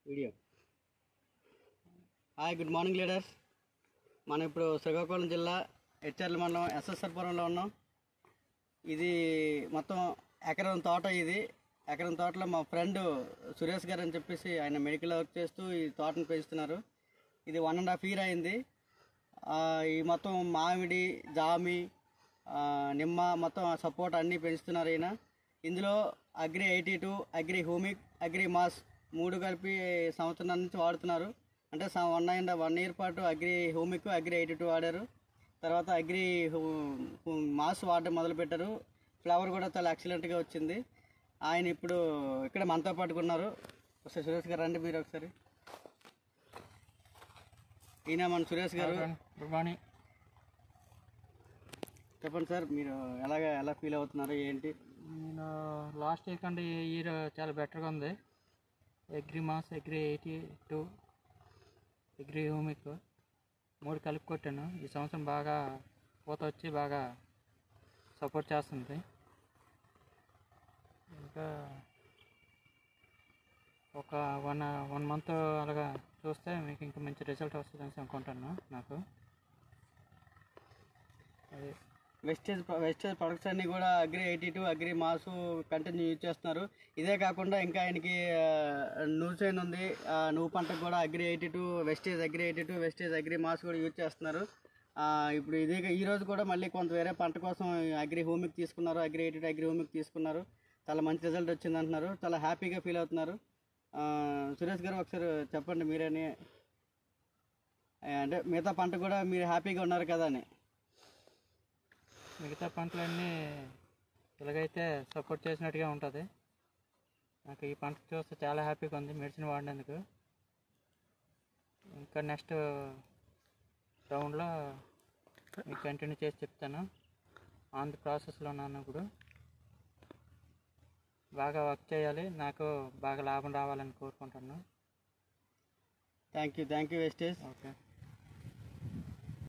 video hi good morning leaders మనం ఇప్పుడు శ్రీకాకుళం జిల్లా హెచ్ఆర్ల మండలం ఎస్ఎస్ఆర్పురంలో ఉన్నాం ఇది మొత్తం ఎకరం తోట ఇది ఎకరం తోటలో మా ఫ్రెండ్ సురేష్ గారు అని చెప్పేసి ఆయన మెడికల్ వర్క్ చేస్తూ ఈ తోటను పెంచుతున్నారు ఇది వన్ అండ్ హాఫ్ ఇయర్ అయింది ఆ, ఈ మొత్తం మామిడి జామి ఆ, నిమ్మ మొత్తం సపోర్ట్ అన్నీ పెంచుతున్నారు ఈయన ఇందులో agri eighty two agri humic agri mass మూడు కలిపి సంవత్సరం నుంచి వాడుతున్నారు అంటే సం- వన్ అండ్ వన్ ఇయర్ పాటు agri humic agri eighty two వాడారు తర్వాత అగ్రి హో- హో- మాస్ వాడడం మొదలుపెట్టారు ఫ్లవర్ కూడా చాలా ఎక్సలెంట్గా వచ్చింది ఆయన ఇప్పుడు ఇక్కడ మనతో పాటుకున్నారు ఒకసారి సురేష్ గారు రండి మీరు ఒకసారి ఈయన మన సురేష్ గారు గుడ్ మార్నింగ్ చెప్పండి సార్ మీరు ఎలాగ ఎలా ఫీల్ అవుతున్నారు ఏంటి నేను లాస్ట్ ఇయర్ కంటే ఈ ఇయర్ చాలా బెటర్గా ఉంది agri mass agri eighty two agri humic మూడు కలిపి కొట్టాను ఈ సంవత్సరం బాగా పూత వచ్చి బాగా సపోర్ట్ చేస్తుంది ఇంకా ఒక వన్ వన్ మంత్ అలాగా చూస్తే మీకు ఇంకా మంచి రిజల్ట్ వస్తుంది అని అనుకుంటాను నాకు అదే వెస్టేజ్ వెస్టేజ్ ప్రొడక్ట్స్ అన్ని కూడా agri eighty two agri mass continue use చేస్తున్నారు ఇదే కాకుండా ఇంకా ఆయనకి నువ్వు చైన్ ఉంది ఆ, నువ్వు పంటకు కూడా agri eighty two wastage agri eighty two wastage agri mass కూడా యూజ్ చేస్తున్నారు ఆ, ఇప్పుడు ఇదే ఈ రోజు కూడా మళ్ళీ కొంత వేరే పంట కోసం అగ్రి హోమిక్ తీసుకున్నారు agri eighty two agri humic తీసుకున్నారు చాలా మంచి రిజల్ట్ వచ్చింది అంటున్నారు చాలా హ్యాపీగా ఫీల్ అవుతున్నారు ఆ, సురేష్ గారు ఒకసారి చెప్పండి మీరని ఆ, అంటే మిగతా పంట కూడా మీరు హ్యాపీగా ఉన్నారు కదా అని మిగతా పంటలన్నీ ఇలాగైతే సపోర్ట్ చేసినట్టుగా ఉంటుంది నాకు ఈ పంట చూస్తే చాలా హ్యాపీగా ఉంది మెడిసిన్ వాడినందుకు ఇంకా నెక్స్ట్ రౌండ్లో మీకు కంటిన్యూ చేసి చెప్తాను ఆన్ ది ప్రాసెస్లో ఉన్నాను ఇప్పుడు బాగా వర్క్ చేయాలి నాకు బాగా లాభం రావాలని కోరుకుంటున్నాను thank you thank you wastage okay